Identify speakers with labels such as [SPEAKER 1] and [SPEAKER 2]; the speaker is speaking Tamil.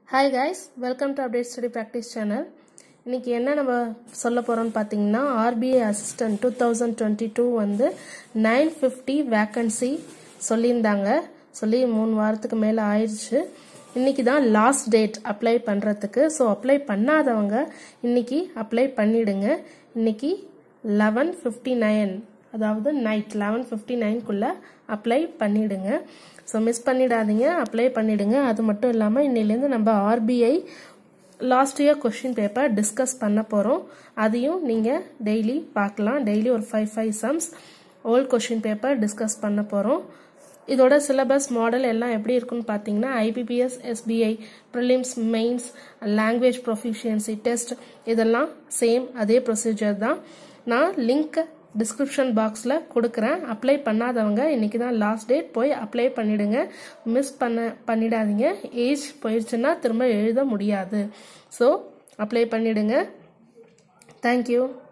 [SPEAKER 1] hi guys welcome to update study practice channel இன்னைக்கு என்ன நம்ம சொல்ல போகிறோம்னு பார்த்தீங்கன்னா RBI assistant two thousand twenty two வந்து நைன் ஃபிஃப்டி வேக்கன்சி சொல்லியிருந்தாங்க சொல்லி மூணு வாரத்துக்கு மேலே ஆயிடுச்சு இன்னைக்கு தான் லாஸ்ட் டேட் அப்ளை பண்ணுறதுக்கு ஸோ அப்ளை பண்ணாதவங்க இன்னைக்கு அப்ளை பண்ணிடுங்க இன்னைக்கு லெவன் ஃபிஃப்டி நைன் அதாவது நைட் லெவன் ஃபிஃப்டி நைன்குள்ளே அப்ளை பண்ணிடுங்க ஸோ மிஸ் பண்ணிடாதீங்க அப்ளை பண்ணிடுங்க அது மட்டும் இல்லாமல் இன்னிலேருந்து நம்ம RBI last year question paper discuss பண்ண போகிறோம் அதையும் நீங்கள் டெய்லி பார்க்கலாம் டெய்லி ஒரு five five sums old question paper discuss பண்ண போகிறோம் இதோட சிலபஸ் மாடல் எல்லாம் எப்படி இருக்குன்னு பார்த்தீங்கன்னா IBPS SBI prelims mains language proficiency test இதெல்லாம் சேம் அதே ப்ரொசீஜர் தான் நான் லிங்க் டிஸ்கிரிப்ஷன் பாக்ஸில் கொடுக்குறேன் அப்ளை பண்ணாதவங்க இன்னைக்கு தான் லாஸ்ட் டேட் போய் அப்ளை பண்ணிடுங்க மிஸ் பண்ண பண்ணிடாதீங்க ஏஜ் போயிடுச்சுன்னா திரும்ப எழுத முடியாது ஸோ அப்ளை பண்ணிடுங்க தேங்க்யூ